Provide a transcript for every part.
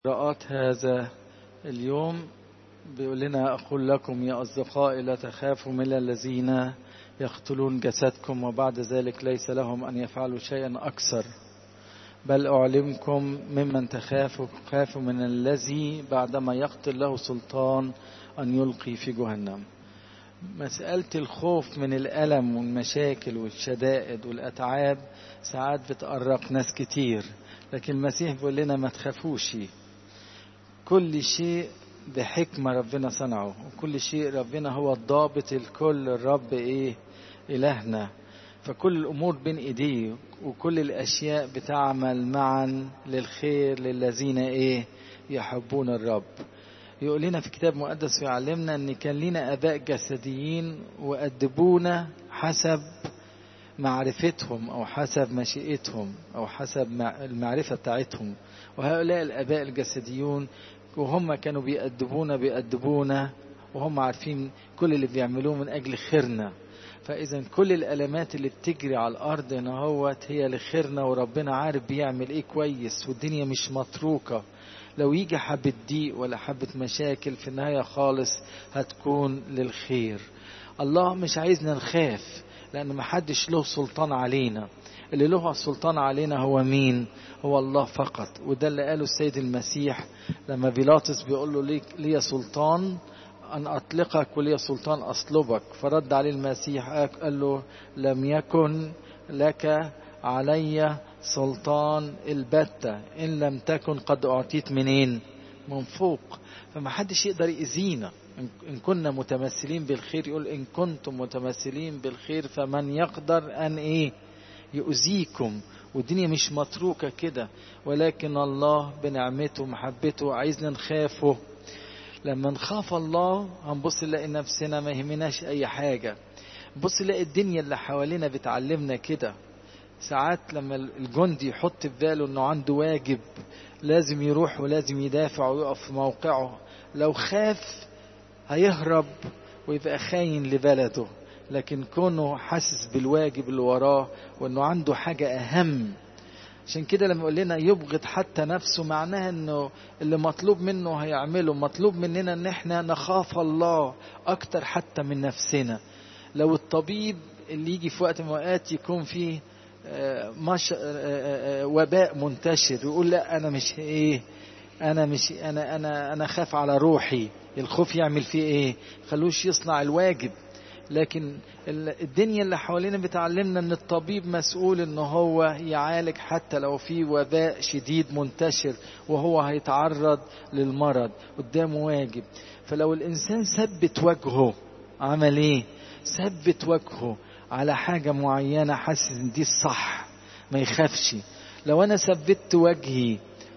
قراءات هذا اليوم بيقول لنا أقول لكم يا أصدقائي لا تخافوا من الذين يقتلون جسدكم وبعد ذلك ليس لهم أن يفعلوا شيئا أكثر بل أعلمكم ممن تخافوا خافوا من الذي بعدما يقتل له سلطان أن يلقي في جهنم مسألة الخوف من الألم والمشاكل والشدائد والأتعاب ساعات بتقرق ناس كتير لكن المسيح بيقول لنا ما تخافوش كل شيء بحكمة ربنا صنعه وكل شيء ربنا هو الضابط الكل الرب ايه إلهنا فكل الأمور بين إيديه وكل الأشياء بتعمل معا للخير للذين إيه يحبون الرب يقول لنا في كتاب مقدس يعلمنا ان كان لنا اباء جسديين وادبونا حسب معرفتهم او حسب مشيئتهم او حسب المعرفه بتاعتهم وهؤلاء الاباء الجسديون وهم كانوا بيأدبونا بيأدبونا وهم عارفين كل اللي بيعملوه من اجل خيرنا فاذا كل الالمات اللي بتجري على الارض هنا هوت هي لخيرنا وربنا عارف بيعمل ايه كويس والدنيا مش متروكه لو يجي حبة ضيق ولا حبة مشاكل في النهاية خالص هتكون للخير الله مش عايزنا نخاف لأن محدش له سلطان علينا اللي له السلطان علينا هو مين هو الله فقط وده اللي قاله السيد المسيح لما بيلاطس بيقول له ليك لي سلطان أن أطلقك ولي سلطان أصلبك فرد عليه المسيح قال له لم يكن لك علي سلطان البتة إن لم تكن قد أعطيت منين من فوق فما حدش يقدر يأذينا إن كنا متمثلين بالخير يقول إن كنتم متمثلين بالخير فمن يقدر أن إيه يؤذيكم والدنيا مش متروكة كده ولكن الله بنعمته ومحبته عايزنا نخافه لما نخاف الله هنبص نلاقي نفسنا ما يهمناش أي حاجة بص نلاقي الدنيا اللي حوالينا بتعلمنا كده ساعات لما الجندي يحط في باله انه عنده واجب لازم يروح ولازم يدافع ويقف في موقعه لو خاف هيهرب ويبقى خاين لبلده لكن كونه حاسس بالواجب اللي وراه وانه عنده حاجة اهم عشان كده لما يقول لنا يبغض حتى نفسه معناها انه اللي مطلوب منه هيعمله مطلوب مننا ان احنا نخاف الله اكتر حتى من نفسنا لو الطبيب اللي يجي في وقت من الاوقات يكون فيه مش وباء منتشر يقول لا انا مش ايه انا مش انا انا انا خاف على روحي الخوف يعمل فيه ايه خلوش يصنع الواجب لكن الدنيا اللي حوالينا بتعلمنا ان الطبيب مسؤول ان هو يعالج حتى لو في وباء شديد منتشر وهو هيتعرض للمرض قدامه واجب فلو الانسان ثبت وجهه عمل ايه ثبت وجهه على حاجة معينة حاسس ان دي الصح ما يخافش لو انا ثبت وجهي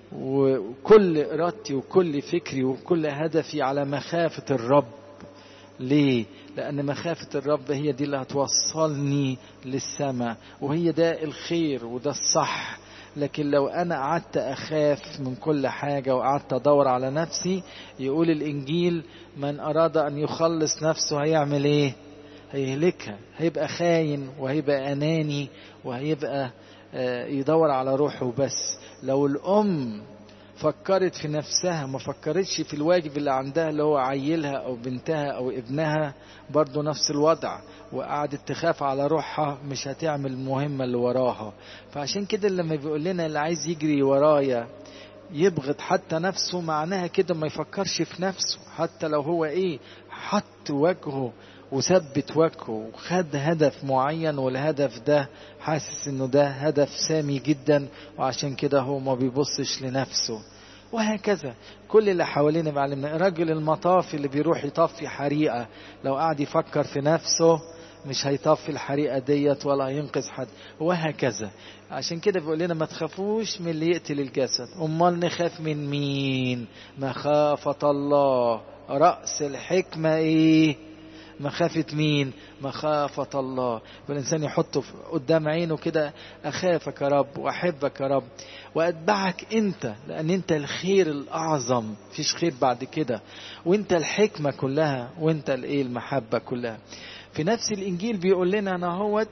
وكل ارادتي وكل فكري وكل هدفي على مخافة الرب ليه لان مخافة الرب هي دي اللي هتوصلني للسماء وهي ده الخير وده الصح لكن لو انا قعدت اخاف من كل حاجة وقعدت ادور على نفسي يقول الانجيل من اراد ان يخلص نفسه هيعمل ايه هيهلكها هيبقى خاين وهيبقى أناني وهيبقى يدور على روحه بس لو الأم فكرت في نفسها ما فكرتش في الواجب اللي عندها اللي هو عيلها أو بنتها أو ابنها برضه نفس الوضع وقعدت تخاف على روحها مش هتعمل المهمة اللي وراها فعشان كده لما بيقول لنا اللي عايز يجري ورايا يبغض حتى نفسه معناها كده ما يفكرش في نفسه حتى لو هو ايه حط وجهه وثبت وجهه وخد هدف معين والهدف ده حاسس انه ده هدف سامي جدا وعشان كده هو ما بيبصش لنفسه وهكذا كل اللي حوالينا معلمنا الراجل المطافي اللي بيروح يطفي حريقة لو قعد يفكر في نفسه مش هيطفي الحريقة ديت ولا هينقذ حد وهكذا عشان كده بيقول لنا ما تخافوش من اللي يقتل الجسد امال نخاف من مين مخافة الله رأس الحكمة ايه مخافة مين مخافة الله والإنسان يحطه قدام عينه كده أخافك يا رب وأحبك يا رب وأتبعك أنت لأن أنت الخير الأعظم فيش خير بعد كده وأنت الحكمة كلها وأنت الإيه المحبة كلها في نفس الإنجيل بيقول لنا أنا هو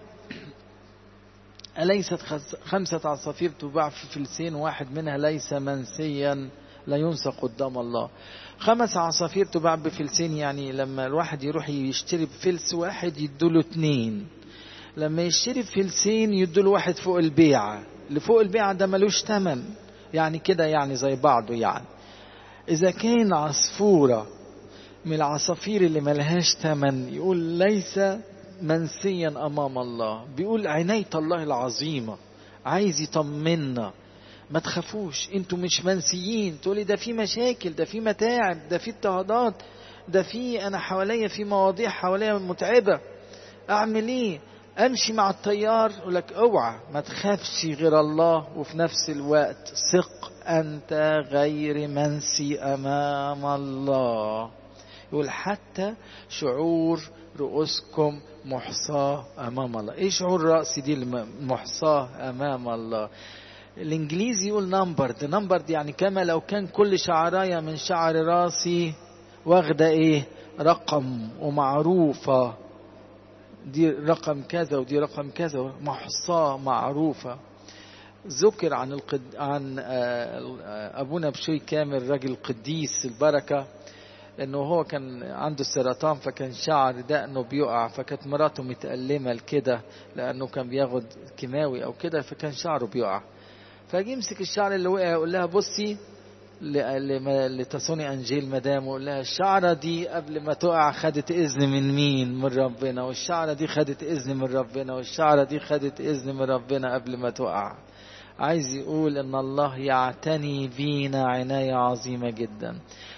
أليست خمسة عصافير تباع في فلسين واحد منها ليس منسيا لا ينسى قدام الله خمس عصافير تباع بفلسين يعني لما الواحد يروح يشتري بفلس واحد يدوله اتنين لما يشتري بفلسين يدوله واحد فوق البيعة اللي فوق البيعة ده ملوش تمن يعني كده يعني زي بعضه يعني إذا كان عصفورة من العصافير اللي ملهاش تمن يقول ليس منسيا أمام الله بيقول عناية الله العظيمة عايز يطمنا ما تخافوش انتوا مش منسيين تقولي ده في مشاكل ده في متاعب ده في اضطهادات ده في انا حواليا في مواضيع حواليا متعبه اعمل ايه امشي مع التيار يقول لك اوعى ما تخافش غير الله وفي نفس الوقت ثق انت غير منسي امام الله يقول حتى شعور رؤوسكم محصاة أمام الله إيه شعور رأسي دي محصاة أمام الله الإنجليزي يقول نمبرد نمبرد يعني كما لو كان كل شعراية من شعر راسي واخدة إيه رقم ومعروفة دي رقم كذا ودي رقم كذا محصاة معروفة ذكر عن القد... عن ابونا بشوي كامل راجل قديس البركه انه هو كان عنده سرطان فكان شعر دقنه بيقع فكانت مراته متألمة لكده لأنه كان بياخد كيماوي أو كده فكان شعره بيقع فجي يمسك الشعر اللي وقع يقول لها بصي لتصوني أنجيل مدام ويقول لها الشعرة دي قبل ما تقع خدت إذن من مين من ربنا والشعرة دي خدت إذن من ربنا والشعرة دي خدت إذن من ربنا قبل ما تقع عايز يقول ان الله يعتني بينا عناية عظيمة جدا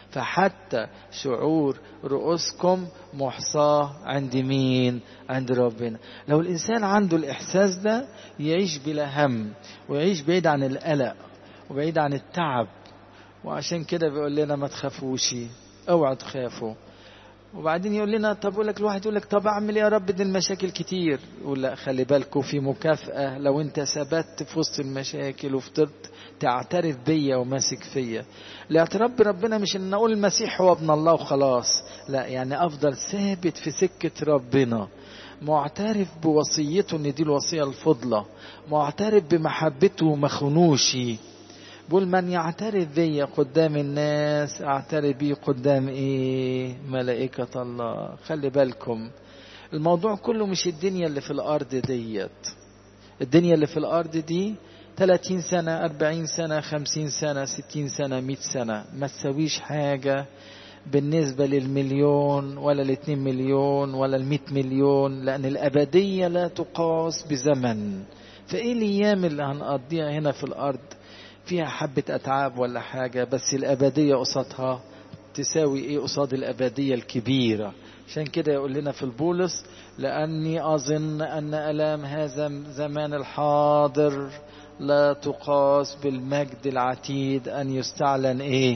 فحتى شعور رؤوسكم محصاة عند مين عند ربنا لو الإنسان عنده الإحساس ده يعيش بلا هم ويعيش بعيد عن القلق وبعيد عن التعب وعشان كده بيقول لنا ما تخافوش اوعوا تخافوا وبعدين يقول لنا طب يقول لك الواحد يقول لك طب اعمل ايه يا رب دي المشاكل كتير يقول لا خلي بالكوا في مكافأة لو انت ثبت في وسط المشاكل وفضلت تعترف بيا وماسك فيا الاعتراف بربنا مش ان اقول المسيح هو ابن الله وخلاص لا يعني افضل ثابت في سكة ربنا معترف بوصيته ان دي الوصية الفضلة معترف بمحبته ومخنوشي بقول من يعترف بي قدام الناس اعترف بيه قدام ايه ملائكة الله خلي بالكم الموضوع كله مش الدنيا اللي في الارض ديت الدنيا اللي في الارض دي 30 سنة 40 سنة 50 سنة 60 سنة 100 سنة ما تسويش حاجة بالنسبة للمليون ولا الاثنين مليون ولا المئة مليون لأن الأبدية لا تقاس بزمن فإيه الأيام اللي هنقضيها هنا في الأرض فيها حبة أتعاب ولا حاجة بس الأبدية قصادها تساوي إيه قصاد الأبدية الكبيرة عشان كده يقول لنا في البولس لأني أظن أن ألام هذا الزمان الحاضر لا تقاس بالمجد العتيد أن يستعلن إيه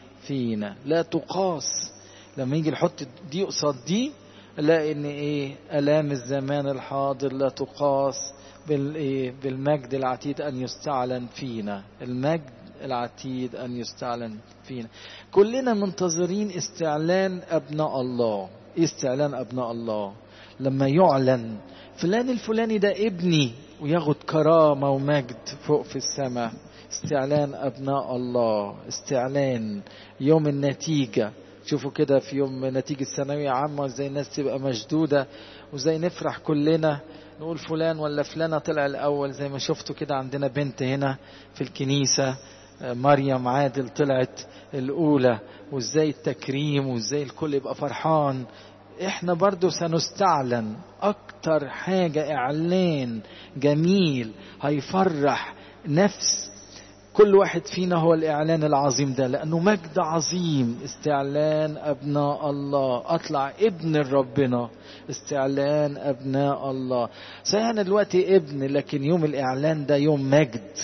فينا لا تقاس لما يجي نحط دي قصاد دي نلاقي ان ايه الام الزمان الحاضر لا تقاس بالايه بالمجد العتيد ان يستعلن فينا المجد العتيد ان يستعلن فينا كلنا منتظرين استعلان ابناء الله استعلان ابناء الله لما يعلن فلان الفلاني ده ابني وياخد كرامه ومجد فوق في السماء استعلان ابناء الله استعلان يوم النتيجه شوفوا كده في يوم نتيجة ثانوية عامة ازاي الناس تبقى مشدودة وازاي نفرح كلنا نقول فلان ولا فلانة طلع الأول زي ما شفتوا كده عندنا بنت هنا في الكنيسة مريم عادل طلعت الأولى وازاي التكريم وازاي الكل يبقى فرحان احنا برضو سنستعلن اكتر حاجة اعلان جميل هيفرح نفس كل واحد فينا هو الإعلان العظيم ده لأنه مجد عظيم استعلان أبناء الله أطلع ابن ربنا استعلان أبناء الله صحيح أنا دلوقتي ابن لكن يوم الإعلان ده يوم مجد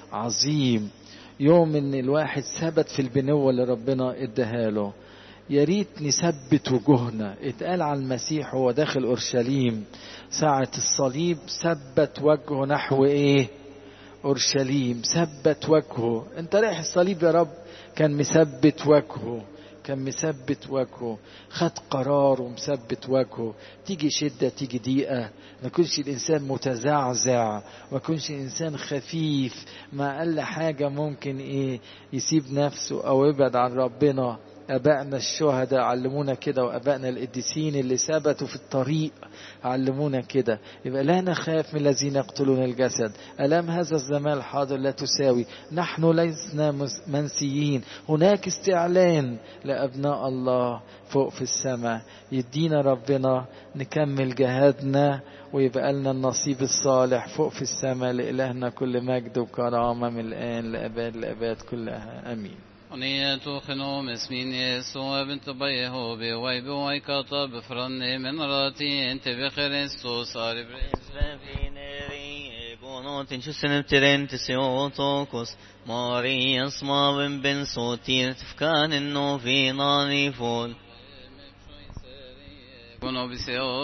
عظيم يوم ان الواحد ثبت في البنوة اللي ربنا اداها له يا ريت نثبت وجوهنا اتقال على المسيح هو داخل اورشليم ساعة الصليب ثبت وجهه نحو ايه اورشليم ثبت وجهه انت رايح الصليب يا رب كان مثبت وجهه كان مثبت وجهه خد قرار ومثبت وجهه تيجي شدة تيجي ضيقة ما يكونش الإنسان متزعزع ما يكونش الإنسان خفيف ما أقل حاجة ممكن إيه يسيب نفسه أو يبعد عن ربنا أبائنا الشهداء علمونا كده وأبائنا القديسين اللي ثبتوا في الطريق علمونا كده يبقى لا نخاف من الذين يقتلون الجسد ألام هذا الزمان الحاضر لا تساوي نحن لسنا منسيين هناك استعلان لأبناء الله فوق في السماء يدينا ربنا نكمل جهادنا ويبقى لنا النصيب الصالح فوق في السماء لإلهنا كل مجد وكرامة من الآن لأباد لأباد كلها آمين ونية خنوم اسمين يسوع بنت بيه بواي بواي كطب فرن من راتي انت بخريستوس Bonotin tjusen uteren till Seotokos Maria smaven ben sotir tfkanen no finan i fol Bono